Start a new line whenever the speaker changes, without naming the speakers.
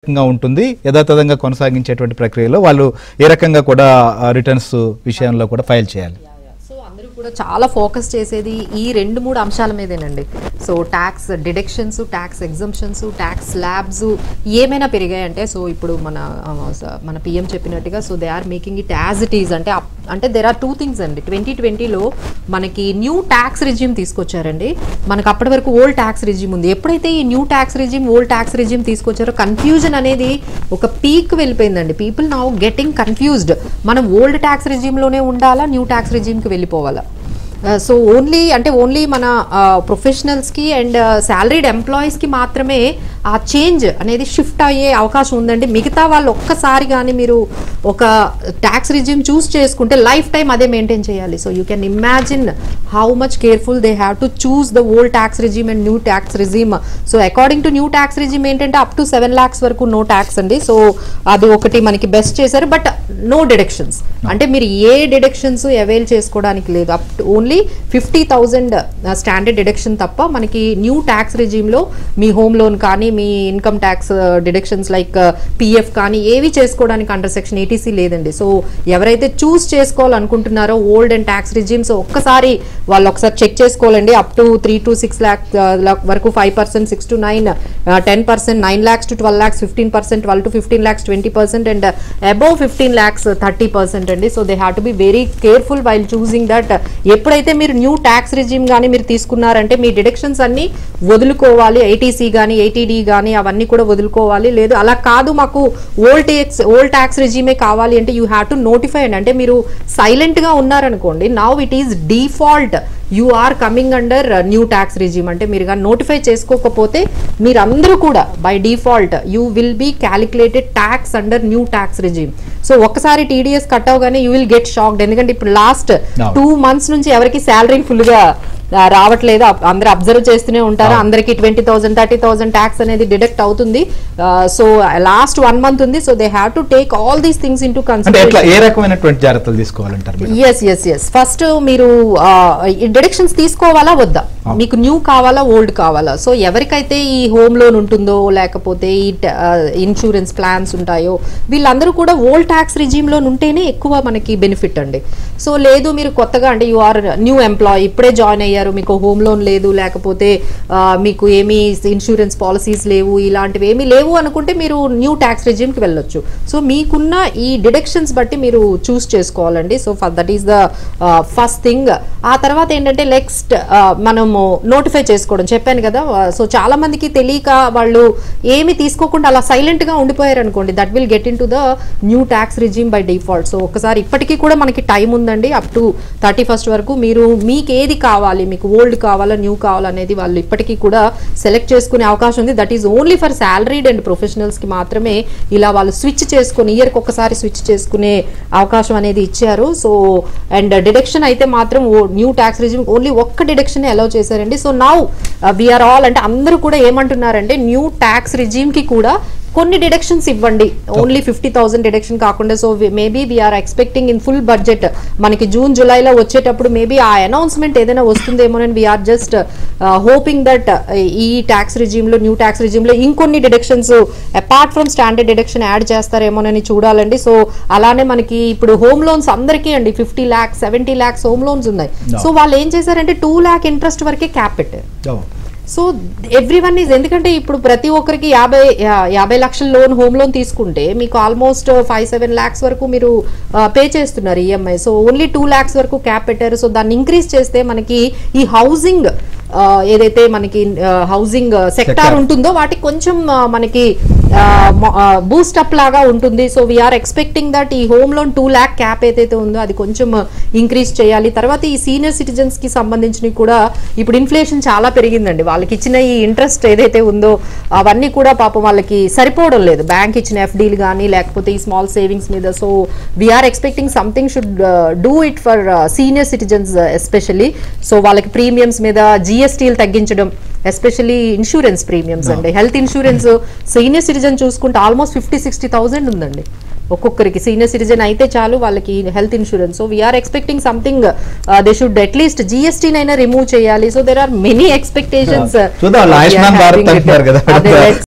రకంగా ఉంటుంది యథాతథంగా కొనసాగించేటువంటి ప్రక్రియలో వాళ్ళు ఏ రకంగా కూడా రిటర్న్స్ విషయంలో కూడా ఫైల్ చేయాలి
సో అందరూ కూడా చాలా ఫోకస్ చేసేది ఈ రెండు మూడు అంశాల మీదేనండి so tax deductions tax exemptions tax slabs ఏమైనా పెరిగాయంటే సో ఇప్పుడు మన ఆ, స- మన పిఎం చెప్పినట్టుగా so they are making it as it is అంటే అప్- అంటే దెర్ ఆర్ టూ థింగ్స్ అండి ట్వంటీ ట్వంటీలో మనకి న్యూ ట్యాక్స్ రిజిమ్ తీసుకొచ్చారండి మనకు అప్పటి వరకు ఓల్డ్ ట్యాక్స్ రిజిమ్ ఉంది ఎప్పుడైతే ఈ new tax regime old tax regime తీసుకొచ్చారో కన్ఫ్యూజన్ అనేది ఒక పీక్ వెళ్ళిపోయిందండి పీపుల్ నౌ గెటింగ్ కన్ఫ్యూజ్డ్ మనం ఓల్డ్ ట్యాక్స్ రిజిమ్లోనే ఉండాలా న్యూ ట్యాక్స్ రిజిమ్కి వెళ్ళిపోవాలా సో ఓన్లీ అంటే ఓన్లీ మన ప్రొఫెషనల్స్కి అండ్ శాలరీడ్ ఎంప్లాయీస్కి మాత్రమే ఆ చేంజ్ అనేది షిఫ్ట్ అయ్యే అవకాశం ఉందండి మిగతా వాళ్ళు ఒక్కసారి కానీ మీరు ఒక ట్యాక్స్ రిజిమ్ చూస్ చేసుకుంటే లైఫ్ టైం అదే మెయింటైన్ చేయాలి so you can imagine how much careful they have to choose the old tax regime and new tax regime so according to new tax regime ఏంటంటే up to seven lakhs వరకు no tax అండి so అది ఒకటి మనకి best చేశారు but no deductions అంటే మీరు ఏ deductions avail చేసుకోవడానికి లేదు up to only fifty thousand standard deduction తప్ప మనకి న్యూ ట్యాక్స్ రిజిమ్లో మీ హోమ్ లోన్ కానీ మీ income tax deductions like PF కానీ ఏవి చేసుకోవడానికి అండర్ సెక్షన్ ఏటీసీ లేదండి సో ఎవరైతే చూస్ చేసుకోవాలనుకుంటున్నారో ఓల్డ్ అండ్ ట్యాక్స్ రిజిమ్స్ ఒక్కసారి వాళ్ళు ఒకసారి చెక్ చేసుకోవాలండి up to three to six lakh వరకు five percent six to nine ten percent nine lakhs to twelve lakhs fifteen percent twelve to fifteen lakhs twenty percent and above fifteen lakhs thirty percent అండి so they have to be very careful while choosing that ఎప్పుడైతే మీరు new tax regime కానీ మీరు తీసుకున్నారంటే మీ deductions అన్ని వదులుకోవాలి ITC కానీ ITD కానీ అవన్నీ కూడా వదులుకోవాలి లేదు అలా కాదు మాకు ఓల్డ్ ట్యాక్స్ ఓల్డ్ ట్యాక్స్ రిజిమే కావాలి అంటే యూ హ్యావ్ టు నోటిఫై అండి అంటే మీరు సైలెంట్గా ఉన్నారనుకోండి now it is default you are coming under new tax regime అంటే మీరు కానీ నోటిఫై చేసుకోకపోతే మీరందరూ కూడా by default you will be calculated tax under new tax regime so ఒక్కసారి టీడీఎస్ కట్ అవగానే యూ విల్ గెట్ షాక్డ్ ఎందుకంటే ఇప్పుడు లాస్ట్
No.
టూ మంత్స్ నుంచి ఎవరికి శాలరీ ఫుల్గా రావట్లేదు అప్- అందరూ అబ్జర్వ్ చేస్తూనే ఉంటారు
అవును.
అందరికి twenty thousand thirty thousand tax అనేది డిడక్ట్ అవుతుంది సో లాస్ట్ వన్ మంత్ ఉంది so they have to take all these things into
అంటే ఎట్లా
కన్సిడరేషన్
ఏ రకమైనటువంటి జాగ్రత్తలు తీసుకోవాలంటారు madam?
Yes yes yes first మీరు డిడక్షన్స్ తీసుకోవాలా వద్దా
Ah.
మీకు న్యూ కావాలా ఓల్డ్ కావాలా సో ఎవరికైతే ఈ హోమ్ లోన్ ఉంటుందో లేకపోతే ఈ ఇన్సూరెన్స్ ప్లాన్స్ ఉంటాయో వీళ్ళందరూ కూడా ఓల్డ్ ట్యాక్స్ రిజీమ్లో ఉంటేనే ఎక్కువ మనకి బెనిఫిట్ అండి సో లేదు మీరు కొత్తగా అంటే యు ఆర్ న్యూ ఎంప్లాయ్ ఇప్పుడే జాయిన్ అయ్యారు మీకు హోమ్ లోన్ లేదు లేకపోతే ఆ, మీకు ఏమీ ఇన్సూరెన్స్ పాలసీస్ లేవు ఇలాంటివి ఏమీ లేవు అనుకుంటే మీరు న్యూ ట్యాక్స్ రిజిమ్కి వెళ్ళొచ్చు సో మీకున్న ఈ డిడక్షన్స్ బట్టి మీరు చూస్ చేసుకోవాలండి so for that is the first thing ఆ తర్వాత ఏంటంటే నెక్స్ట్ మనము నోటిఫై చేసుకోవడం చెప్పాను కదా సో చాలా మందికి తెలియక వాళ్ళు ఏమి తీసుకోకుండా అలా సైలెంట్ గా ఉండిపోయారు అనుకోండి that will get into the new tax regime by default so ఒకసారి ఇప్పటికీ కూడా మనకి టైం ఉందండి అప్ టు థర్టీ ఫస్ట్ వరకు మీరు మీకు ఏది కావాలి మీకు ఓల్డ్ కావాలా న్యూ కావాలనేది వాళ్ళు ఇప్పటికీ కూడా సెలెక్ట్ చేసుకునే అవకాశం ఉంది that is only for salaried and professionals కి మాత్రమే ఇలా వాళ్ళు స్విచ్ చేసుకుని ఇయర్కి ఒకసారి స్విచ్ చేసుకునే అవకాశం అనేది ఇచ్చారు సో అండ్ డిడక్షన్ అయితే మాత్రం న్యూ ట్యాక్స్ రిజిమ్ ఓన్లీ ఒక్క డిడక్షన్ అలౌ చేశారండి సో నౌ వీఆర్ ఆల్ అంటే అందరూ కూడా ఏమంటున్నారంటే న్యూ ట్యాక్స్ రిజిమ్ కి కూడా కొన్ని డిడక్షన్స్ ఇవ్వండి ఓన్లీ ఫిఫ్టీ థౌసండ్ డిడక్షన్ కాకుండా so maybe we are expecting in full budget మనకి జూన్ జూలైలో వచ్చేటప్పుడు మేబీ ఆ అనౌన్స్మెంట్ ఏదైనా వస్తుందేమోనని వీఆర్ జస్ట్ హోపింగ్ దట్ ఈ ట్యాక్స్ రిజిమ్లో న్యూ ట్యాక్స్ రిజిమ్లో ఇంకొన్ని deductions apart from standard deduction add చేస్తారేమోనని చూడాలండి సో అలానే మనకి ఇప్పుడు హోమ్ లోన్స్ అందరికీ అండి fifty lakhs seventy lakhs home loans ఉన్నాయి
No.
సో వాళ్ళు ఏం చేశారంటే టూ ల్యాక్ ఇంట్రెస్ట్ వరకే క్యాప్ పెట్టారు
ఓ.
సో ఎవ్రీ వన్ ఈజ్ ఎందుకంటే ఇప్పుడు ప్రతి ఒక్కరికి యాభై యా- యాభై లక్షల లోన్ హోమ్ లోన్ తీసుకుంటే మీకు ఆల్మోస్ట్ ఫైవ్ సెవెన్ ల్యాక్స్ వరకు మీరు పే చేస్తున్నారు EMI so only two lakhs వరకు క్యాప్ పెట్టారు సో దాన్ని ఇంక్రీజ్ చేస్తే మనకి ఈ హౌసింగ్ ఏదైతే మనకి హౌసింగ్ సెక్టార్
Sector.
ఉంటుందో వాటికి కొంచెం ఆ, మనకి బూస్ట్ అప్ లాగా ఉంటుంది సో వీఆర్ ఎక్స్పెక్టింగ్ దట్ ఈ home loan two lakh cap ఏదైతే ఉందో అది కొంచెం ఇంక్రీజ్ చేయాలి తర్వాత ఈ సీనియర్ సిటిజన్స్ కి సంబంధించినవి కూడా ఇప్పుడు ఇన్ఫ్లేషన్ చాలా పెరిగిందండి వాళ్ళకి ఇచ్చిన ఈ ఇంట్రెస్ట్ ఏదైతే ఉందో అవన్నీ కూడా పాపం వాళ్ళకి సరిపోవడం లేదు బ్యాంక్ ఇచ్చిన ఎఫ్డీలు కానీ లేకపోతే ఈ స్మాల్ సేవింగ్స్ మీద so we are expecting something should do it for senior citizens especially so వాళ్ళకి ప్రీమియమ్స్ మీద జిఎస్టీలు తగ్గించడం ఎస్పెషల్లీ ఇన్సూరెన్స్ ప్రీమియమ్స్ అండి హెల్త్ ఇన్సూరెన్స్ సీనియర్ సిటిజన్ చూసుకుంటే ఆల్మోస్ట్ ఫిఫ్టీ సిక్స్టీ థౌసండ్ ఉందండి ఒక్కొక్కరికి సీనియర్ సిటిజన్ అయితే చాలు వాళ్ళకి health insurance so we are expecting something they should at least GST నైనా రిమూవ్ చేయాలి so there are many expectations
చూద్దాం, వాళ్ళు ఆయుష్మాన్ భారత్ అంటున్నారు కదా.
అదే